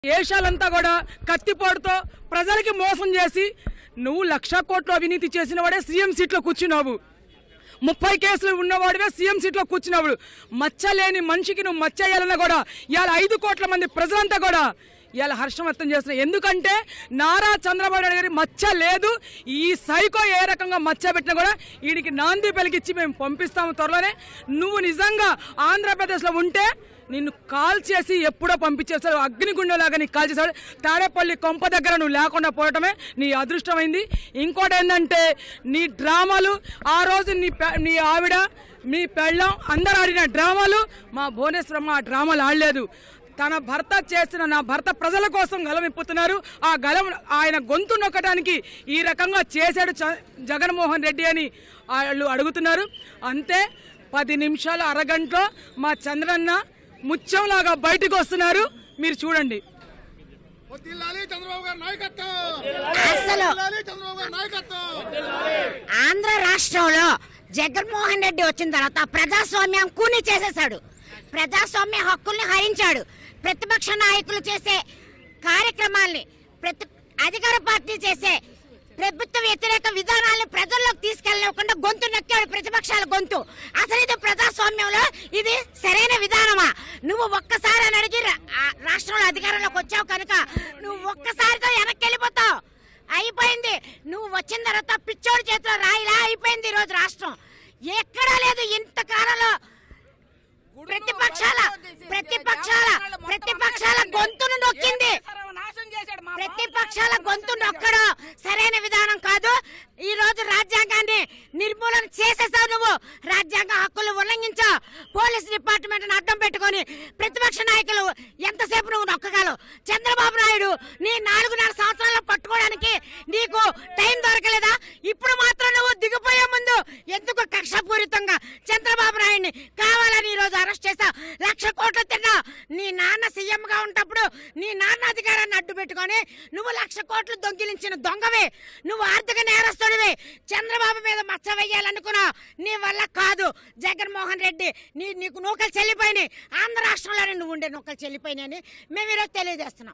దేశాలంతా కూడా కత్తిపోటుతో ప్రజలకి మోసం చేసి నువ్వు లక్ష కోట్ల అవినీతి చేసిన వాడే సీఎం సీట్లో కూర్చున్నావు ముప్పై కేసులు ఉన్నవాడివే సీఎం సీట్లో కూర్చున్నావు మచ్చ లేని మనిషికి నువ్వు మచ్చ వేయాలన్నా కూడా ఇవాళ ఐదు కోట్ల మంది ప్రజలంతా కూడా ఇవాళ హర్షం వ్యక్తం చేస్తున్నారు ఎందుకంటే నారా చంద్రబాబు నాయుడు గారి మచ్చ లేదు ఈ సైకో ఏ రకంగా మచ్చ పెట్టినా కూడా వీడికి నాంది పలికిచ్చి మేము పంపిస్తాము త్వరలోనే నువ్వు నిజంగా ఆంధ్రప్రదేశ్లో ఉంటే నిన్ను కాల్ చేసి ఎప్పుడో పంపించేస్తాడు అగ్నిగుండంలాగా నీకు కాల్ చేశాడు తాడేపల్లి కొంప దగ్గర నువ్వు లేకుండా పోవటమే నీ అదృష్టమైంది ఇంకోటి ఏంటంటే నీ డ్రామాలు ఆ రోజు నీ పె- నీ ఆవిడ మీ పెళ్ళం అందరు ఆడిన డ్రామాలు మా భువనేశ్వరమ్మ ఆ డ్రామాలు ఆడలేదు తన భర్త చేసిన నా భర్త ప్రజల కోసం గలం ఇప్పుతున్నారు ఆ గలం ఆయన గొంతు నొక్కడానికి ఈ రకంగా చేశాడు చ- జగన్మోహన్ రెడ్డి అని వాళ్ళు అడుగుతున్నారు అంతే పది నిమిషాలు అరగంటలో మా చంద్రన్న ముత్యంలాగా బయటకు వస్తున్నారు మీరు చూడండి వదిలాలి చంద్రబాబు గారి నాయకత్వం అసలు వదిలాలి చంద్రబాబు గారి నాయకత్వం ఆంధ్ర రాష్ట్రంలో జగన్మోహన్ రెడ్డి వచ్చిన తర్వాత ప్రజాస్వామ్యం కూని చేసేశాడు ప్రజాస్వామ్య హక్కుల్ని హరించాడు ప్రతిపక్ష నాయకులు చేసే కార్యక్రమాల్ని ప్రతి అధికార పార్టీ చేసే ప్రభుత్వ వ్యతిరేక విధానాలను ప్రజల్లోకి తీసుకెళ్ళకుండా గొంతు నొక్కాడు ప్రతిపక్షాల గొంతు అసలు ఇది ప్రజాస్వామ్యంలో ఇది సరైన విధానమా నువ్వు ఒక్కసారి అని అడిగి రా- ఆ రాష్ట్రంలో అధికారంలోకి వచ్చావు కనుక నువ్వు ఒక్కసారితో వెనక్కి వెళ్ళిపోతావు అయిపోయింది నువ్వు వచ్చిన తర్వాత పిచ్చోడి చేతిలో రాయిలా అయిపోయింది ఈ రోజు రాష్ట్రం ఎక్కడా లేదు ఇంతకాలంలో ప్రతిపక్షాల ప్రతిపక్షాల ప్రతిపక్షాల గొంతును నొక్కింది ప్రతిపక్షాల గొంతు నొక్కడం సరైన విధానం కాదు ఈ రోజు రాజ్యాంగాన్ని నిర్మూలన చేసేసావు నువ్వు రాజ్యాంగ హక్కులు ఉల్లంఘించావు పోలీస్ డిపార్ట్మెంట్ అడ్డం పెట్టుకొని ప్రతిపక్ష నాయకులు ఎంతసేపు నువ్వు నొక్కగలవు చంద్రబాబు నాయుడు నీ నాలుగున్నర సంవత్సరాల్లో పట్టుకోవడానికి నీకు టైం దొరకలేదా ఇప్పుడు మాత్రం నువ్వు దిగిపోయే ముందు ఎందుకు కక్షపూరితంగా చంద్రబాబు నాయుడిని కావాలని ఈ రోజు అరెస్ట్ చేశావు లక్ష కోట్లు తిన్నా నీ నాన్న సీఎం గా ఉన్నప్పుడు నీ నాన్న అధికారాన్ని అడ్డు పెట్టుకొని నువ్వు లక్ష కోట్లు దొంగిలించిన దొంగవే నువ్వు ఆర్థిక నేరస్తుడివి చంద్రబాబు మీద మచ్చ వేయాలనుకున్నా నీ వల్ల కాదు జగన్మోహన్ రెడ్డి నీ నీకు నూకలు చెల్లిపోయినాయి ఆంధ్ర రాష్ట్రంలోనే నువ్వు ఉండే నూకలు చెల్లిపోయినాయని మేము ఈరోజు తెలియజేస్తున్నాం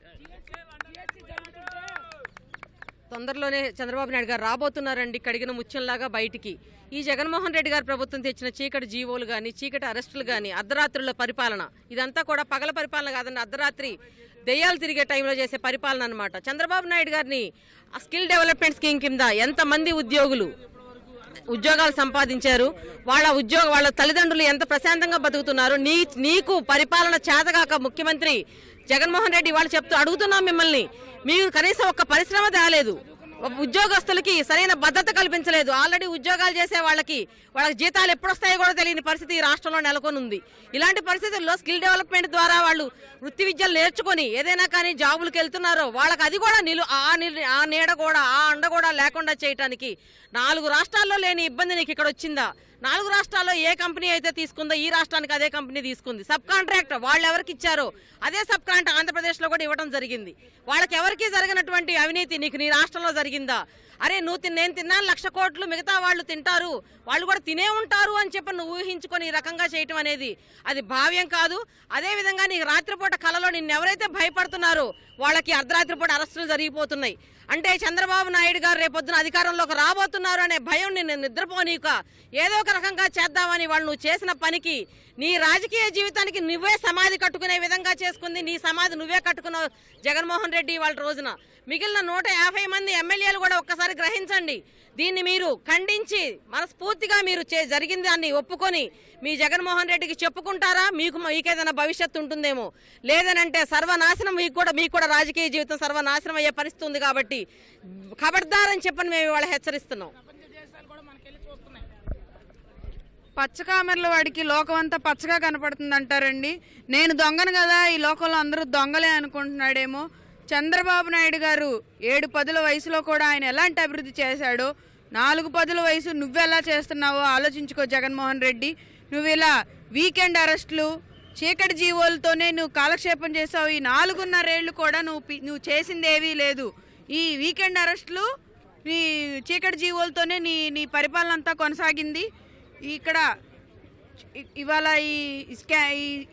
తొందరలోనే చంద్రబాబు నాయుడు గారు రాబోతున్నారండి కడిగిన ముత్యంలాగా బయటికి ఈ జగన్మోహన్ రెడ్డి గారు ప్రభుత్వం తెచ్చిన చీకటి జీవోలు కానీ చీకటి అరెస్టులు కానీ అర్ధరాత్రుల పరిపాలన ఇదంతా కూడా పగల పరిపాలన కాదండి అర్ధరాత్రి దెయ్యాలు తిరిగే టైంలో చేసే పరిపాలన అనమాట చంద్రబాబు నాయుడు గారిని ఆ స్కిల్ డెవలప్మెంట్ స్కీమ్ కింద ఎంతమంది ఉద్యోగులు ఉద్యోగాలు సంపాదించారు వాళ్ళ ఉద్యోగ వాళ్ళ తల్లిదండ్రులు ఎంత ప్రశాంతంగా బతుకుతున్నారు నీ నీకు పరిపాలన చేతగాక ముఖ్యమంత్రి జగన్మోహన్ రెడ్డి వాళ్ళు చెప్తూ అడుగుతున్నాం మిమ్మల్ని మీరు కనీసం ఒక్క పరిశ్రమ తేలేదు ఒక ఉద్యోగస్తులకి సరైన భద్రత కల్పించలేదు ఆల్రెడీ ఉద్యోగాలు చేసే వాళ్ళకి వాళ్ళకి జీతాలు ఎప్పుడు వస్తాయో కూడా తెలియని పరిస్థితి ఈ రాష్ట్రంలో నెలకొని ఉంది ఇలాంటి పరిస్థితుల్లో స్కిల్ డెవలప్మెంట్ ద్వారా వాళ్ళు వృత్తి విద్యలు నేర్చుకొని ఏదైనా కానీ జాబులకు వెళ్తున్నారో వాళ్ళకి అది కూడా నిలు ఆ నిల్- ఆ నీడ కూడా ఆ అండ కూడా లేకుండా చేయటానికి నాలుగు రాష్ట్రాల్లో లేని ఇబ్బంది నీకు ఇక్కడ వచ్చిందా నాలుగు రాష్ట్రాల్లో ఏ కంపెనీ అయితే తీసుకుందో ఈ రాష్ట్రానికి అదే కంపెనీ తీసుకుంది సబ్ కాంట్రాక్ట్ వాళ్ళు ఎవరికి ఇచ్చారో అదే సబ్ కాంట్రాక్ట్ ఆంధ్రప్రదేశ్లో కూడా ఇవ్వడం జరిగింది వాళ్ళకి ఎవరికి జరిగినటువంటి అవినీతి నీకు నీ రాష్ట్రంలో జరిగిందా అరే నువ్వు తిన్న నేను తిన్నాను లక్ష కోట్లు మిగతా వాళ్ళు తింటారు వాళ్ళు కూడా తినే ఉంటారు అని చెప్పి నువ్వు ఊహించుకొని ఈ రకంగా చేయటం అనేది అది భావ్యం కాదు అదే విధంగా నీకు రాత్రిపూట కలలో నిన్ను ఎవరైతే భయపడుతున్నారో వాళ్ళకి అర్ధరాత్రి పూట అరెస్టులు జరిగిపోతున్నాయి అంటే చంద్రబాబు నాయుడు గారు రేపొద్దున అధికారంలోకి రాబోతున్నారు అనే భయం నిన్ను నిద్రపోనీక ఏదో ఒక రకంగా చేద్దామని వాళ్ళు నువ్వు చేసిన పనికి నీ రాజకీయ జీవితానికి నువ్వే సమాధి కట్టుకునే విధంగా చేసుకుంది నీ సమాధి నువ్వే కట్టుకున్నావు జగన్మోహన్ రెడ్డి వాళ్ళ రోజున మిగిలిన నూట యాభై మంది ఎమ్మెల్యేలు కూడా ఒక్కసారి గ్రహించండి దీన్ని మీరు ఖండించి మనస్ఫూర్తిగా మీరు చే జరిగిన దాన్ని ఒప్పుకొని మీ జగన్మోహన్ రెడ్డికి చెప్పుకుంటారా మీకు మీకేదైనా భవిష్యత్తు ఉంటుందేమో లేదనంటే సర్వనాశనం మీకు కూడా మీకు కూడా రాజకీయ జీవితం సర్వనాశనం అయ్యే పరిస్థితి ఉంది కాబట్టి ఖబర్దారని చెప్పని మేము ఇవాళ హెచ్చరిస్తున్నాం పచ్చ కామెర్ల వాడికి లోకం అంతా పచ్చగా కనపడుతుంది అంటారండి నేను దొంగను కదా ఈ లోకంలో అందరూ దొంగలే అనుకుంటున్నాడేమో చంద్రబాబు నాయుడు గారు ఏడు పదుల వయసులో కూడా ఆయన ఎలాంటి అభివృద్ధి చేశాడో నాలుగు పదుల వయసు నువ్వెలా చేస్తున్నావో ఆలోచించుకో జగన్మోహన్ రెడ్డి నువ్వు ఇలా వీకెండ్ అరెస్టులు చీకటి జీవోలతోనే నువ్వు కాలక్షేపం చేసావు ఈ నాలుగున్నరేళ్లు కూడా నువ్వు పి- నువ్వు చేసింది ఏవీ లేదు ఈ వీకెండ్ అరెస్టులు నీ చీకటి జీవోలతోనే నీ నీ పరిపాలన అంతా కొనసాగింది ఇక్కడ ఇ- ఇవాళ ఈ స్కా ఈ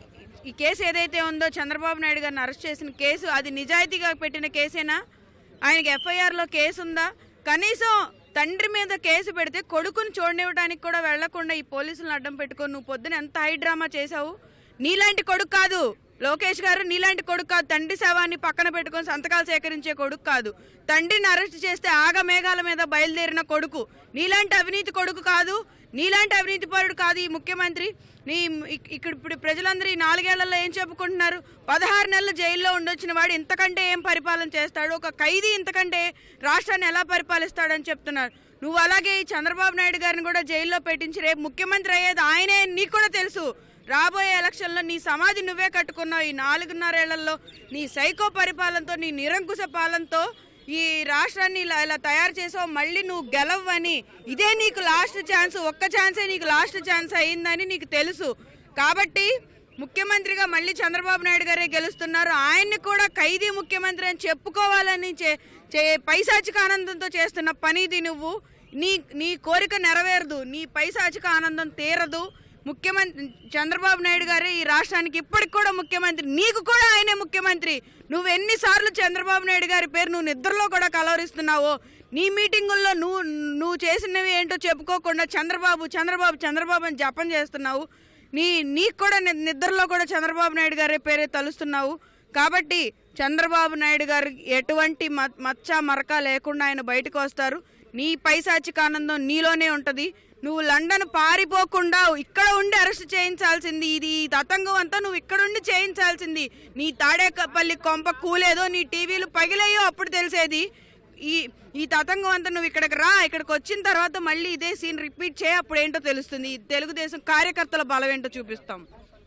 ఈ కేసు ఏదైతే ఉందో చంద్రబాబు నాయుడు గారిని అరెస్ట్ చేసిన కేసు అది నిజాయితీగా పెట్టిన కేసేనా ఆయనకి ఎఫ్ఐఆర్లో కేసు ఉందా కనీసం తండ్రి మీద కేసు పెడితే కొడుకుని చూడనివ్వడానికి కూడా వెళ్లకుండా ఈ పోలీసులను అడ్డం పెట్టుకొని నువ్వు పొద్దున ఎంత హై డ్రామా చేశావు నీలాంటి కొడుకు కాదు లోకేష్ గారు నీలాంటి కొడుకు కాదు తండ్రి శవాన్ని పక్కన పెట్టుకొని సంతకాలు సేకరించే కొడుకు కాదు తండ్రిని అరెస్ట్ చేస్తే ఆగ మేఘాల మీద బయలుదేరిన కొడుకు నీలాంటి అవినీతి కొడుకు కాదు నీలాంటి అవినీతి పరుడు కాదు ఈ ముఖ్యమంత్రి నీ ఇక్- ఇక్కడ ఇప్పుడు ప్రజలందరూ ఈ నాలుగేళ్లలో ఏం చెప్పుకుంటున్నారు పదహారు నెలలు జైల్లో ఉండొచ్చిన వాడు ఇంతకంటే ఏం పరిపాలన చేస్తాడు ఒక ఖైదీ ఇంతకంటే రాష్ట్రాన్ని ఎలా పరిపాలిస్తాడని చెప్తున్నారు నువ్వు అలాగే ఈ చంద్రబాబు నాయుడు గారిని కూడా జైల్లో పెట్టించి రేపు ముఖ్యమంత్రి అయ్యేది ఆయనే నీకు కూడా తెలుసు రాబోయే ఎలక్షన్లో నీ సమాధి నువ్వే కట్టుకున్నావు ఈ నాలుగున్నరేళ్లలో నీ సైకో పరిపాలనతో నీ నిరంకుశ పాలనతో ఈ రాష్ట్రాన్ని ఇలా ఇలా తయారు చేసావు మళ్ళీ నువ్వు గెలవని ఇదే నీకు లాస్ట్ ఛాన్స్ ఒక్క ఛాన్సే నీకు లాస్ట్ ఛాన్స్ అయ్యిందని నీకు తెలుసు కాబట్టి ముఖ్యమంత్రిగా మళ్ళీ చంద్రబాబు నాయుడు గారే గెలుస్తున్నారు ఆయన్ని కూడా ఖైదీ ముఖ్యమంత్రి అని చెప్పుకోవాలని చే చే- పైశాచిక ఆనందంతో చేస్తున్న పనిది నువ్వు నీ నీ కోరిక నెరవేరదు నీ పైశాచిక ఆనందం తీరదు ముఖ్యమంత్రి చంద్రబాబు నాయుడు గారే ఈ రాష్ట్రానికి ఇప్పటికి కూడా ముఖ్యమంత్రి నీకు కూడా ఆయనే ముఖ్యమంత్రి నువ్వు ఎన్నిసార్లు చంద్రబాబు నాయుడు గారి పేరు నువ్వు నిద్రలో కూడా కలవరిస్తున్నావో నీ మీటింగుల్లో నువ్వు నువ్వు చేసినవి ఏంటో చెప్పుకోకుండా చంద్రబాబు చంద్రబాబు చంద్రబాబు అని జపం చేస్తున్నావు నీ నీకు కూడా ని- నిద్రలో కూడా చంద్రబాబు నాయుడు గారి పేరే తలుస్తున్నావు కాబట్టి చంద్రబాబు నాయుడు గారు ఎటువంటి మ- మచ్చ మరక లేకుండా ఆయన బయటకు వస్తారు నీ పైశాచిక ఆనందం నీలోనే ఉంటుంది నువ్వు లండన్ పారిపోకుండా ఇక్కడ ఉండి అరెస్ట్ చేయించాల్సింది ఇది ఈ తతంగం అంతా నువ్వు ఇక్కడ ఉండి చేయించాల్సింది నీ తాడేపల్లి కొంప కూలేదో నీ టీవీలు పగిలేయో అప్పుడు తెలిసేది ఈ ఈ తతంగం అంతా నువ్వు ఇక్కడికి రా ఇక్కడికి వచ్చిన తర్వాత మళ్ళీ ఇదే సీన్ రిపీట్ చేయి అప్పుడు ఏంటో తెలుస్తుంది ఈ తెలుగుదేశం కార్యకర్తల బలం ఏంటో చూపిస్తాం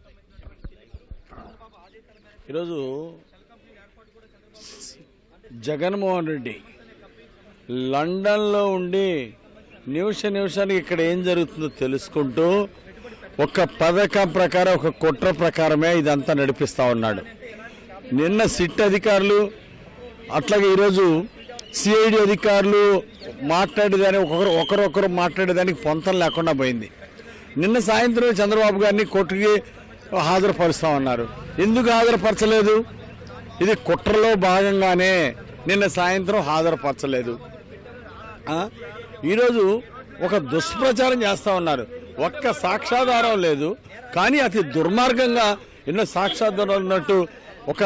ఈరోజు జగన్మోహన్ రెడ్డి లండన్లో ఉండి నిమిష నిమిషానికి ఇక్కడ ఏం జరుగుతుందో తెలుసుకుంటూ ఒక పథకం ప్రకారం ఒక కుట్ర ప్రకారమే ఇదంతా నడిపిస్తా ఉన్నాడు నిన్న సిట్ అధికారులు అట్లాగే ఈరోజు సిఐడి అధికారులు మాట్లాడేదాన్ని ఒకరు ఒకరొకరు మాట్లాడేదానికి పొంతం లేకుండా పోయింది నిన్న సాయంత్రం చంద్రబాబు గారిని కోర్టుకి హాజరుపరుస్తా ఉన్నారు ఎందుకు హాజరుపరచలేదు ఇది కుట్రలో భాగంగానే నిన్న సాయంత్రం హాజరుపరచలేదు ఆ? ఈరోజు ఒక దుష్ప్రచారం చేస్తా ఉన్నారు ఒక్క సాక్ష్యాధారం లేదు కానీ అతి దుర్మార్గంగా ఎన్నో సాక్ష్యాధారాలు ఉన్నట్టు ఒక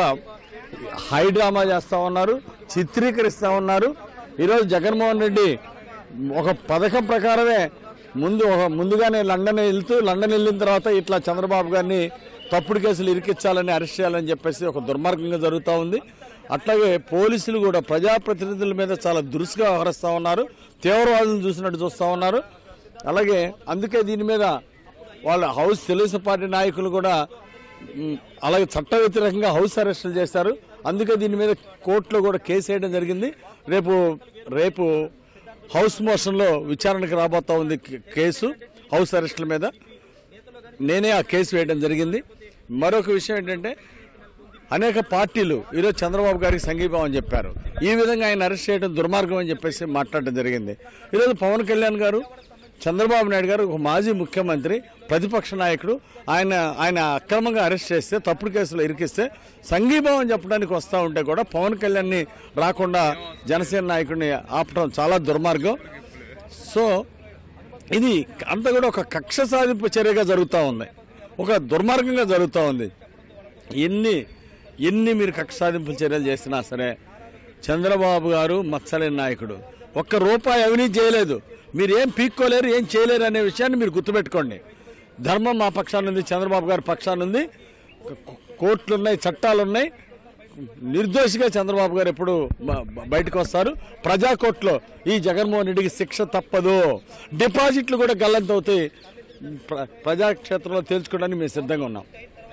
హై డ్రామా చేస్తా ఉన్నారు చిత్రీకరిస్తా ఉన్నారు ఈరోజు జగన్మోహన్ రెడ్డి ఒక పథకం ప్రకారమే ముందు ఒక ముందుగానే లండన్ వెళ్తూ లండన్ వెళ్ళిన తర్వాత ఇట్లా చంద్రబాబు గారిని తప్పుడు కేసులు ఇరికించాలని అరెస్ట్ చేయాలని చెప్పేసి ఒక దుర్మార్గంగా జరుగుతూ ఉంది అట్లాగే పోలీసులు కూడా ప్రజాప్రతినిధుల మీద చాలా దురుసుగా వ్యవహరిస్తూ ఉన్నారు తీవ్రవాదులను చూసినట్టు చూస్తూ ఉన్నారు అలాగే అందుకే దీని మీద వాళ్ళ హౌస్ తెలుగుదేశం పార్టీ నాయకులు కూడా ఉమ్, అలాగే చట్ట వ్యతిరేకంగా హౌస్ అరెస్టులు చేశారు అందుకే దీని మీద కోర్టులో కూడా కేసు వేయడం జరిగింది రేపు రేపు హౌస్ మోషన్లో విచారణకు రాబోతా ఉంది కే- కేసు హౌస్ అరెస్టుల మీద నేనే ఆ కేసు వేయడం జరిగింది మరొక విషయం ఏంటంటే అనేక పార్టీలు ఈరోజు చంద్రబాబు గారికి సంఘీభావం చెప్పారు ఈ విధంగా ఆయన అరెస్ట్ చేయడం దుర్మార్గం అని చెప్పేసి మాట్లాడడం జరిగింది ఈరోజు పవన్ కళ్యాణ్ గారు చంద్రబాబు నాయుడు గారు ఒక మాజీ ముఖ్యమంత్రి ప్రతిపక్ష నాయకుడు ఆయన ఆయన అక్రమంగా అరెస్ట్ చేస్తే తప్పుడు కేసులో ఇరికిస్తే సంఘీభావం చెప్పడానికి వస్తూ ఉంటే కూడా పవన్ కళ్యాణ్ని రాకుండా జనసేన నాయకుడిని ఆపడం చాలా దుర్మార్గం సో ఇది అంతా కూడా ఒక కక్ష సాధింపు చర్యగా జరుగుతూ ఉంది ఒక దుర్మార్గంగా జరుగుతూ ఉంది ఎన్ని ఎన్ని మీరు కక్ష సాధింపు చర్యలు చేసినా సరే చంద్రబాబు గారు మత్సలేని నాయకుడు ఒక్క రూపాయి అవినీతి చేయలేదు మీరు ఏం పీక్కోలేరు ఏం చేయలేరు అనే విషయాన్ని మీరు గుర్తుపెట్టుకోండి ధర్మం మా పక్షాన ఉంది చంద్రబాబు గారి పక్షాన ఉంది కోర్టులు ఉన్నాయి చట్టాలు ఉన్నాయి నిర్దోషిగా చంద్రబాబు గారు ఎప్పుడు బ- బ- బయటకు వస్తారు ప్రజా కోర్టులో ఈ జగన్మోహన్ రెడ్డికి శిక్ష తప్పదు డిపాజిట్లు కూడా గల్లంతవుతాయి ప్ర- ప్రజాక్షేత్రంలో తేల్చుకోవడానికి మేము సిద్ధంగా ఉన్నాం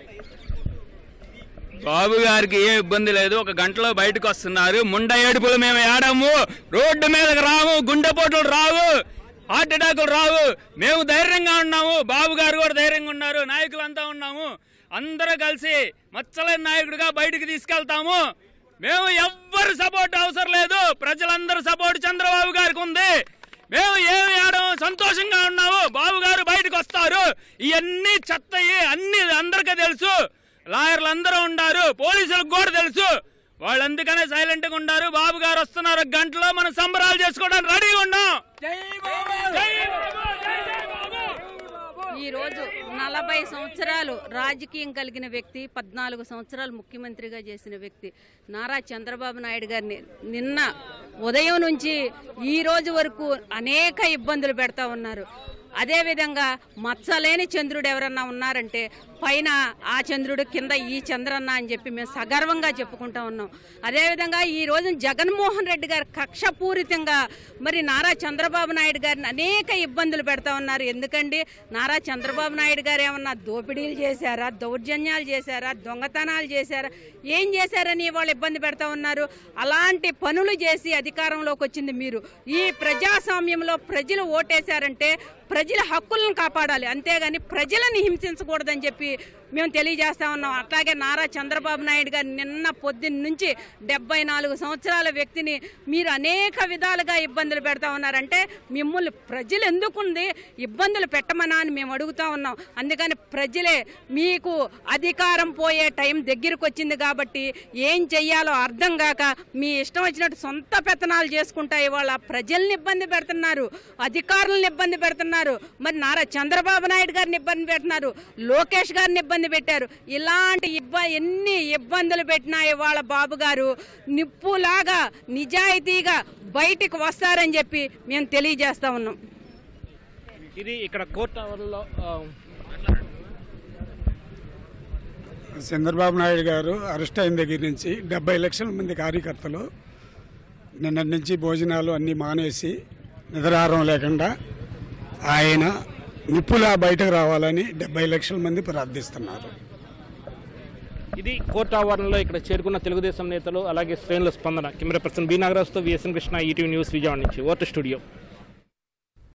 బాబు గారికి ఏ ఇబ్బంది లేదు ఒక గంటలో బయటకు వస్తున్నారు ముండ ఏడుపులు మేము ఏడము రోడ్డు మీదకి రాము గుండెపోట్లు రావు హార్ట్ అటాకులు రావు మేము ధైర్యంగా ఉన్నాము బాబు గారు కూడా ధైర్యంగా ఉన్నారు నాయకులంతా ఉన్నాము అందరూ కలిసి మచ్చలేని నాయకుడిగా బయటికి తీసుకెళ్తాము మేము ఎవ్వరు సపోర్ట్ అవసరం లేదు ప్రజలందరూ సపోర్ట్ చంద్రబాబు గారికి ఉంది మేము ఏమి ఆడము సంతోషంగా ఉన్నాము బాబు గారు బయటకు వస్తారు ఇవన్నీ చెత్తయి అన్ని అందరికీ తెలుసు లాయర్లు అందరూ ఉండారు పోలీసులకు కూడా తెలుసు వాళ్ళు అందుకనే సైలెంట్ గా ఉన్నారు బాబు గారు వస్తున్నారు ఒక గంటలో మనం సంబరాలు చేసుకోవడానికి రెడీగా ఉన్నాం జై బాబు! జై బాబు! ఈ రోజు నలభై సంవత్సరాలు రాజకీయం కలిగిన వ్యక్తి పద్నాలుగు సంవత్సరాలు ముఖ్యమంత్రిగా చేసిన వ్యక్తి నారా చంద్రబాబు నాయుడు గారిని నిన్న ఉదయం నుంచి ఈ రోజు వరకు అనేక ఇబ్బందులు పెడతా ఉన్నారు అదేవిధంగా మచ్చలేని చంద్రుడు ఎవరన్నా ఉన్నారంటే పైన ఆ చంద్రుడు కింద ఈ చంద్రన్న అని చెప్పి మేము సగర్వంగా చెప్పుకుంటా ఉన్నాం అదేవిధంగా ఈ రోజు జగన్మోహన్ రెడ్డి గారు కక్షపూరితంగా మరి నారా చంద్రబాబు నాయుడు గారిని అనేక ఇబ్బందులు పెడతా ఉన్నారు ఎందుకండి నారా చంద్రబాబు నాయుడు గారు ఏమన్నా దోపిడీలు చేశారా దౌర్జన్యాలు చేశారా దొంగతనాలు చేశారా ఏం చేశారని వాళ్ళు ఇబ్బంది పెడతా ఉన్నారు అలాంటి పనులు చేసి అధికారంలోకి వచ్చింది మీరు ఈ ప్రజాస్వామ్యంలో ప్రజలు ఓటేశారంటే ప్రజల హక్కులను కాపాడాలి అంతేగాని ప్రజలను హింసించకూడదని చెప్పి మేము తెలియజేస్తా ఉన్నాం అట్లాగే నారా చంద్రబాబు నాయుడు గారు నిన్న పొద్దున్న నుంచి డెబ్బై నాలుగు సంవత్సరాల వ్యక్తిని మీరు అనేక విధాలుగా ఇబ్బందులు పెడతా ఉన్నారంటే మిమ్మల్ని ప్రజలు ఎందుకుంది ఇబ్బందులు పెట్టమనా అని మేము అడుగుతా ఉన్నాం అందుకని ప్రజలే మీకు అధికారం పోయే టైం దగ్గరకు వచ్చింది కాబట్టి ఏం చెయ్యాలో అర్థం కాక మీ ఇష్టం వచ్చినట్టు సొంత పెత్తనాలు చేసుకుంటా ఇవాళ ప్రజల్ని ఇబ్బంది పెడుతున్నారు అధికారులను ఇబ్బంది పెడుతున్నారు మరి నారా చంద్రబాబు నాయుడు గారిని ఇబ్బంది పెడుతున్నారు లోకేష్ గారిని ఇబ్బంది పెట్టారు ఇలాంటి ఇబ్బ ఎన్ని ఇబ్బందులు పెట్టినా ఇవాళ బాబు గారు నిప్పులాగా నిజాయితీగా బయటికి వస్తారని చెప్పి మేము తెలియజేస్తా ఉన్నాం ఇది ఇక్కడ కోర్ట్ అవర్లో ఆ, చంద్రబాబు నాయుడు గారు అరెస్ట్ అయిన దగ్గర నుంచి డెబ్బై లక్షల మంది కార్యకర్తలు నిన్నటి నుంచి భోజనాలు అన్నీ మానేసి నిద్రాహారం లేకుండా ఆయన నిప్పులా బయటకు రావాలని డెబ్బై లక్షల మంది ప్రార్థిస్తున్నారు ఇది కోర్ట్ ఆవరణలో ఇక్కడ చేరుకున్న తెలుగుదేశం నేతలు అలాగే శ్రేణుల స్పందన కెమెరా పర్సన్ బి నాగరాజుతో విఎస్ఎన్ కృష్ణ ఈటీవీ న్యూస్ విజయవాడ నుంచి ఓటర్ స్టూడియో